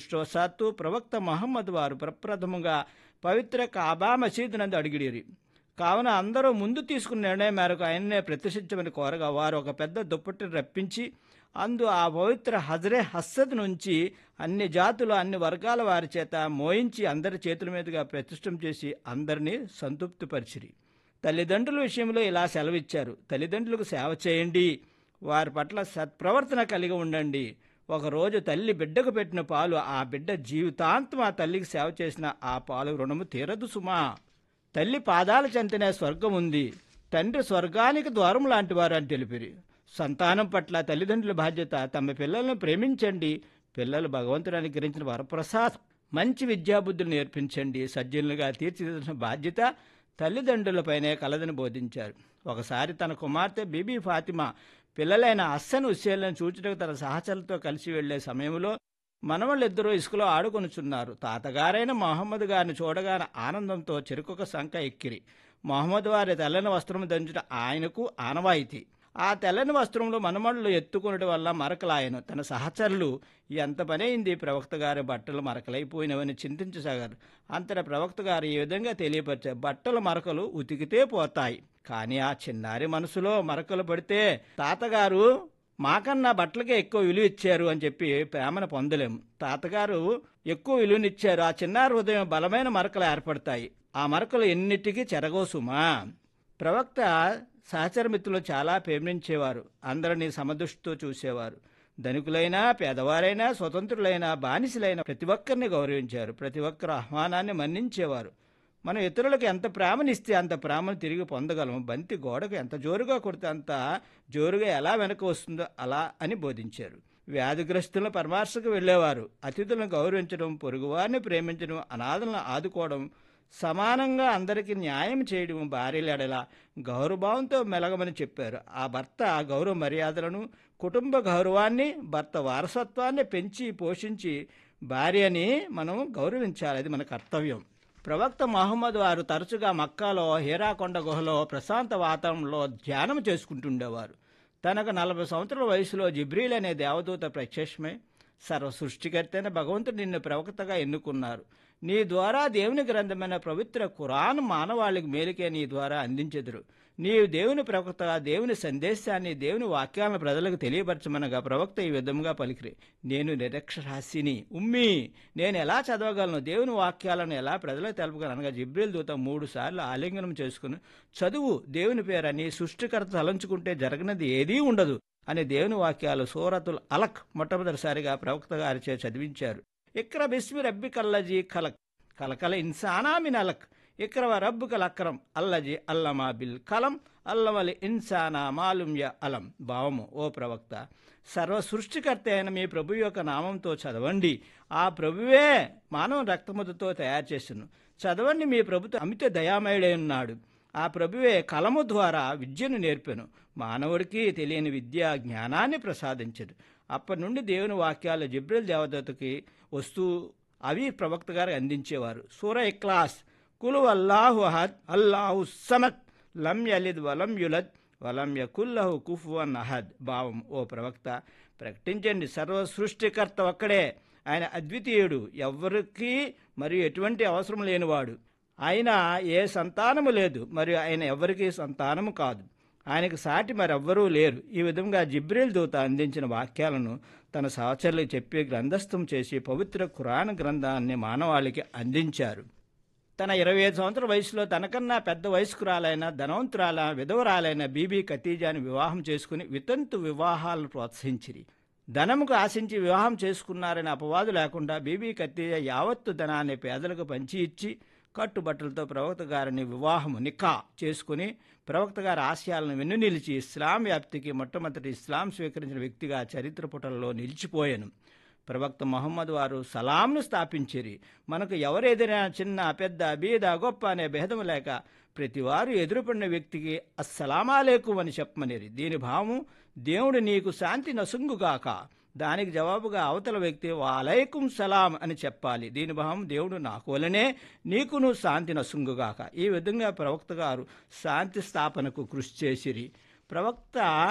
అదృష్టవశాత్తు ప్రవక్త మహమ్మద్ వారు ప్రప్రథముగా పవిత్ర కాబా మసీదు నందు అడిగిడిరి కావున అందరూ ముందు తీసుకున్న నిర్ణయం మేరకు ఆయన్నే ప్రతిష్ఠించమని కోరగా వారు ఒక పెద్ద దుప్పటిని రప్పించి అందు ఆ పవిత్ర హజరే హస్సద్ నుంచి అన్ని జాతులు అన్ని వర్గాల వారి చేత మోయించి అందరి చేతుల మీదుగా ప్రతిష్టం చేసి అందరినీ సంతృప్తిపరిచిరి తల్లిదండ్రుల విషయంలో ఇలా సెలవిచ్చారు తల్లిదండ్రులకు సేవ చేయండి వారి పట్ల సత్ప్రవర్తన కలిగి ఉండండి ఒకరోజు తల్లి బిడ్డకు పెట్టిన పాలు ఆ బిడ్డ జీవితాంతం ఆ తల్లికి సేవ చేసిన ఆ పాలు రుణము తీరదు సుమా తల్లి పాదాల చెంతనే స్వర్గం ఉంది తండ్రి స్వర్గానికి ద్వారం లాంటి వారు అని తెలిపిరి సంతానం పట్ల తల్లిదండ్రుల బాధ్యత తమ పిల్లలను ప్రేమించండి పిల్లలు భగవంతుడు అనుగ్రహించిన వరప్రసాద్ మంచి విద్యాబుద్ధులు నేర్పించండి సజ్జనులుగా తీర్చిదిద్దిన బాధ్యత తల్లిదండ్రులపైనే కలదని బోధించారు ఒకసారి తన కుమార్తె బీబీ ఫాతిమా పిల్లలైన అస్సన్ హుస్సేన్లను చూచుటకు తన సహచరులతో కలిసి వెళ్లే సమయంలో మనవళ్ళిద్దరూ ఇసుకలో ఆడుకొనుచున్నారు తాతగారైన మహమ్మద్ గారిని చూడగానే ఆనందంతో చెరుకొక సంఖ ఎక్కిరి మహమ్మద్ వారి తెల్లని వస్త్రం దంచుట ఆయనకు ఆనవాయితీ ఆ తెల్లని వస్త్రంలో మనమళ్ళు ఎత్తుకునడం వల్ల మరకలాయను తన సహచరులు ఎంత పనైంది ప్రవక్త గారి బట్టలు మరకలైపోయినవని చింతించసాగారు అంతటా ప్రవక్త గారు ఈ విధంగా తెలియపరిచారు బట్టల మరకలు ఉతికితే పోతాయి కానీ ఆ చిన్నారి మనసులో మరకలు పడితే తాతగారు మాకన్నా బట్టలకే ఎక్కువ విలువ ఇచ్చారు అని చెప్పి ప్రేమను పొందలేము తాతగారు ఎక్కువ విలువనిచ్చారు ఆ చిన్నారి హృదయం బలమైన మరకలు ఏర్పడతాయి ఆ మరకలు ఎన్నిటికీ చెరగోసుమా ప్రవక్త సహచర మిత్రులు చాలా ప్రేమించేవారు అందరినీ సమదృష్టితో చూసేవారు ధనికులైనా పేదవారైనా స్వతంత్రులైనా బానిసలైన ప్రతి ఒక్కరిని గౌరవించారు ప్రతి ఒక్కరు ఆహ్వానాన్ని మన్నించేవారు మనం ఇతరులకు ఎంత ప్రేమనిస్తే అంత ప్రేమను తిరిగి పొందగలం బంతి గోడకు ఎంత జోరుగా కొడితే అంత జోరుగా ఎలా వెనక వస్తుందో అలా అని బోధించారు వ్యాధిగ్రస్తులను పరామర్శకు వెళ్ళేవారు అతిథులను గౌరవించడం పొరుగువారిని ప్రేమించడం అనాథలను ఆదుకోవడం సమానంగా అందరికీ న్యాయం చేయడం భార్యలెడల గౌరవభావంతో మెలగమని చెప్పారు ఆ భర్త గౌరవ మర్యాదలను కుటుంబ గౌరవాన్ని భర్త వారసత్వాన్ని పెంచి పోషించి భార్యని మనం గౌరవించాలి అది మన కర్తవ్యం ప్రవక్త మహమ్మద్ వారు తరచుగా మక్కాలో హీరాకొండ గుహలో ప్రశాంత వాతావరణంలో ధ్యానం చేసుకుంటుండేవారు తనకు నలభై సంవత్సరాల వయసులో జిబ్రీల్ అనే దేవదూత ప్రత్యక్షమై సర్వ సృష్టికర్తైన భగవంతుడు నిన్ను ప్రవక్తగా ఎన్నుకున్నారు నీ ద్వారా దేవుని గ్రంథమైన పవిత్ర ఖురాన్ మానవాళికి మేలుకే నీ ద్వారా అందించెదురు నీవు దేవుని ప్రవక్తగా దేవుని సందేశాన్ని దేవుని వాక్యాలను ప్రజలకు తెలియపరచమనగా ప్రవక్త ఈ విధముగా పలికిరి నేను నిరక్షరాశిని ఉమ్మి నేను ఎలా చదవగలను దేవుని వాక్యాలను ఎలా ప్రజలకు తెలపగలను అనగా జిబ్రిల్ దూత మూడు సార్లు ఆలింగనం చేసుకుని చదువు దేవుని పేరని సృష్టికర్త తలంచుకుంటే జరగనది ఏదీ ఉండదు అని దేవుని వాక్యాలు సూరతుల్ అలక్ మొట్టమొదటిసారిగా ప్రవక్త గారిచే చదివించారు ఇక్ర బిస్మి రబ్బి కల్లజీ కలక్ కలకల ఇన్సానా మిన్ అలక్ ఇక్రవ రబ్బు కల్ అక్రం అల్లజీ అల్లమా బిల్ కలం అల్లమలి ఇన్సానా మాలుమ్య అలం భావము ఓ ప్రవక్త సర్వ సృష్టికర్త అయిన మీ ప్రభు యొక్క నామంతో చదవండి ఆ ప్రభువే మానవ రక్తముతో తయారు చేసిన చదవండి మీ ప్రభుత్వ అమిత దయామయుడై ఉన్నాడు ఆ ప్రభువే కలము ద్వారా విద్యను నేర్పెను మానవుడికి తెలియని విద్య జ్ఞానాన్ని ప్రసాదించదు అప్పటి నుండి దేవుని వాక్యాలు జిబ్రిల్ దేవదత్తకి వస్తూ అవి ప్రవక్త గారు అందించేవారు సూర ఇక్లాస్ కులు అల్లాహు అహద్ అల్లాహు సమత్ లం యలిద్ వలం యులద్ వలం యకుల్లహు కుఫువన్ అహద్ భావం ఓ ప్రవక్త ప్రకటించండి సర్వ సృష్టికర్త ఒక్కడే ఆయన అద్వితీయుడు ఎవరికి మరియు ఎటువంటి అవసరం లేనివాడు ఆయన ఏ సంతానము లేదు మరియు ఆయన ఎవరికి సంతానము కాదు ఆయనకు సాటి మరెవ్వరూ లేరు ఈ విధంగా జిబ్రిల్ దూత అందించిన వాక్యాలను తన సహచరులకు చెప్పి గ్రంథస్థం చేసి పవిత్ర ఖురాన్ గ్రంథాన్ని మానవాళికి అందించారు తన ఇరవై ఐదు సంవత్సరాల వయసులో తనకన్నా పెద్ద వయస్కురాలైన ధనవంతురాల విధవరాలైన బీబీ ఖతీజాని వివాహం చేసుకుని వితంతు వివాహాలను ప్రోత్సహించిరి ధనముకు ఆశించి వివాహం చేసుకున్నారనే అపవాదు లేకుండా బీబీ ఖతీజ యావత్తు ధనాన్ని పేదలకు పంచి ఇచ్చి కట్టుబట్టలతో ప్రవక్త గారిని వివాహము నికా చేసుకుని ప్రవక్త గారి ఆశయాలను వెన్నునిలిచి ఇస్లాం వ్యాప్తికి మొట్టమొదటి ఇస్లాం స్వీకరించిన వ్యక్తిగా చరిత్ర పుటల్లో నిలిచిపోయాను ప్రవక్త మహమ్మద్ వారు సలాంను స్థాపించిరి మనకు ఎవరేదైనా చిన్న పెద్ద బీద గొప్ప అనే భేదము లేక ప్రతివారు ఎదురుపడిన వ్యక్తికి అస్సలామాలేకు అని చెప్పమనేది దీని భావం దేవుడు నీకు శాంతి నసుంగుగాక దానికి జవాబుగా అవతల వ్యక్తి వాలైకుం సలాం అని చెప్పాలి దీని భావం దేవుడు నాకు వలనే నీకును శాంతి నసుంగుగాక ఈ విధంగా ప్రవక్త గారు శాంతి స్థాపనకు కృషి చేసిరి ప్రవక్త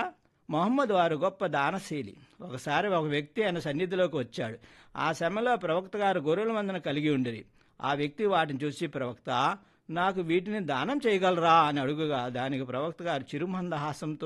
మొహమ్మద్ వారు గొప్ప దానశీలి ఒకసారి ఒక వ్యక్తి ఆయన సన్నిధిలోకి వచ్చాడు ఆ సమయంలో ప్రవక్త గారు గొర్రెల మందను కలిగి ఉండిరి ఆ వ్యక్తి వాటిని చూసి ప్రవక్త నాకు వీటిని దానం చేయగలరా అని అడుగుగా దానికి ప్రవక్త గారు చిరుమందహాసంతో